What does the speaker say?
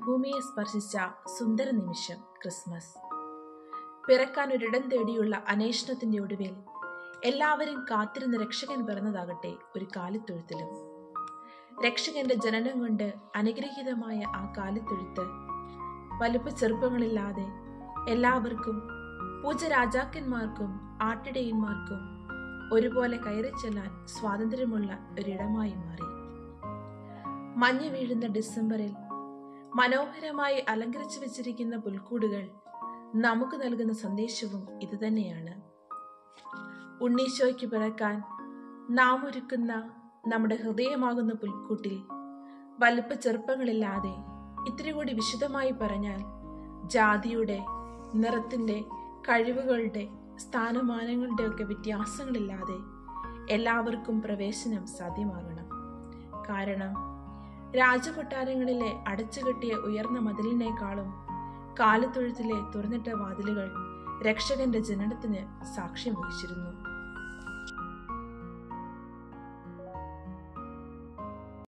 ഭൂമിയെ സ്പർശിച്ച സുന്ദര നിമിഷം ക്രിസ്മസ് പിറക്കാൻ ഒരിടം തേടിയുള്ള അന്വേഷണത്തിന്റെ ഒടുവിൽ എല്ലാവരും കാത്തിരുന്ന രക്ഷകൻ പിറന്നതാകട്ടെ ഒരു കാലിത്തൊഴുത്തിലും രക്ഷകന്റെ ജനനം കൊണ്ട് അനുഗ്രഹീതമായ ആ കാലിത്തൊഴുത്ത് വലുപ്പ ചെറുപ്പങ്ങളില്ലാതെ എല്ലാവർക്കും പൂജ രാജാക്കന്മാർക്കും ആട്ടിടയന്മാർക്കും ഒരുപോലെ കയറി ചെല്ലാൻ സ്വാതന്ത്ര്യമുള്ള ഒരിടമായി മാറി മഞ്ഞ് വീഴുന്ന ഡിസംബറിൽ മനോഹരമായി അലങ്കരിച്ചു വെച്ചിരിക്കുന്ന പുൽക്കൂടുകൾ നമുക്ക് നൽകുന്ന സന്ദേശവും ഇതുതന്നെയാണ് ഉണ്ണീശോയ്ക്ക് പിറക്കാൻ നാം ഒരുക്കുന്ന നമ്മുടെ ഹൃദയമാകുന്ന പുൽക്കൂട്ടിൽ വലുപ്പ ചെറുപ്പങ്ങളില്ലാതെ ഇത്തിരി കൂടി വിശദമായി പറഞ്ഞാൽ ജാതിയുടെ നിറത്തിന്റെ കഴിവുകളുടെ സ്ഥാനമാനങ്ങളുടെ ഒക്കെ വ്യത്യാസങ്ങളില്ലാതെ എല്ലാവർക്കും പ്രവേശനം സാധ്യമാകണം കാരണം രാജകൊട്ടാരങ്ങളിലെ അടച്ചുകെട്ടിയ ഉയർന്ന മതിലിനേക്കാളും കാലത്തൊഴുത്തിലെ തുറന്നിട്ട വാതിലുകൾ രക്ഷകന്റെ ജനനത്തിന് സാക്ഷ്യം വഹിച്ചിരുന്നു